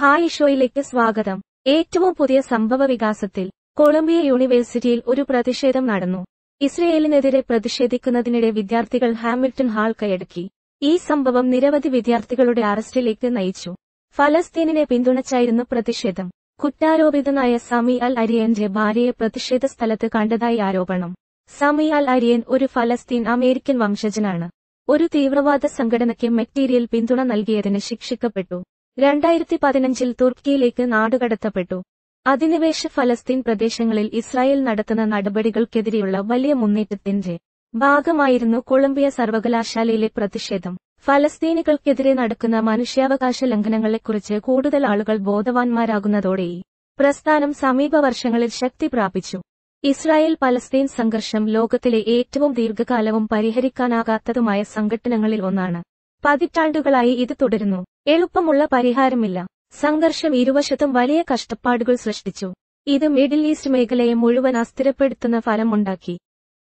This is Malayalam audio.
ഹായ് ഷോയിലേക്ക് സ്വാഗതം ഏറ്റവും പുതിയ സംഭവ വികാസത്തിൽ കൊളംബിയ യൂണിവേഴ്സിറ്റിയിൽ ഒരു പ്രതിഷേധം നടന്നു ഇസ്രയേലിനെതിരെ പ്രതിഷേധിക്കുന്നതിനിടെ വിദ്യാർത്ഥികൾ ഹാമിൽട്ടൺ ഹാൾ കൈയടക്കി ഈ സംഭവം നിരവധി വിദ്യാർത്ഥികളുടെ അറസ്റ്റിലേക്ക് നയിച്ചു ഫലസ്തീനിനെ പിന്തുണച്ചായിരുന്നു പ്രതിഷേധം കുറ്റാരോപിതനായ സമി അൽ അരിയന്റെ ഭാര്യയെ പ്രതിഷേധ സ്ഥലത്ത് കണ്ടതായി ആരോപണം സമി അൽ അരിയൻ ഒരു ഫലസ്തീൻ അമേരിക്കൻ വംശജനാണ് ഒരു തീവ്രവാദ സംഘടനയ്ക്ക് മെറ്റീരിയൽ പിന്തുണ നൽകിയതിന് ശിക്ഷിക്കപ്പെട്ടു രണ്ടായിരത്തി പതിനഞ്ചിൽ തുർക്കിയിലേക്ക് നാടുകടത്തപ്പെട്ടു അധിനിവേശ ഫലസ്തീൻ പ്രദേശങ്ങളിൽ ഇസ്രായേൽ നടത്തുന്ന നടപടികൾക്കെതിരെയുള്ള വലിയ മുന്നേറ്റത്തിന്റെ ഭാഗമായിരുന്നു കൊളംബിയ സർവകലാശാലയിലെ പ്രതിഷേധം ഫലസ്തീനികൾക്കെതിരെ നടക്കുന്ന മനുഷ്യാവകാശ ലംഘനങ്ങളെക്കുറിച്ച് കൂടുതൽ ആളുകൾ ബോധവാന്മാരാകുന്നതോടെ ഈ പ്രസ്ഥാനം സമീപ വർഷങ്ങളിൽ ശക്തി പ്രാപിച്ചു ഇസ്രായേൽ പലസ്തീൻ സംഘർഷം ലോകത്തിലെ ഏറ്റവും ദീർഘകാലവും പരിഹരിക്കാനാകാത്തതുമായ സംഘട്ടനങ്ങളിൽ ഒന്നാണ് പതിറ്റാണ്ടുകളായി ഇത് തുടരുന്നു എളുപ്പമുള്ള പരിഹാരമില്ല സംഘർഷം ഇരുവശത്തും വലിയ കഷ്ടപ്പാടുകൾ സൃഷ്ടിച്ചു ഇത് മിഡിൽ ഈസ്റ്റ് മേഖലയെ മുഴുവൻ അസ്ഥിരപ്പെടുത്തുന്ന ഫലമുണ്ടാക്കി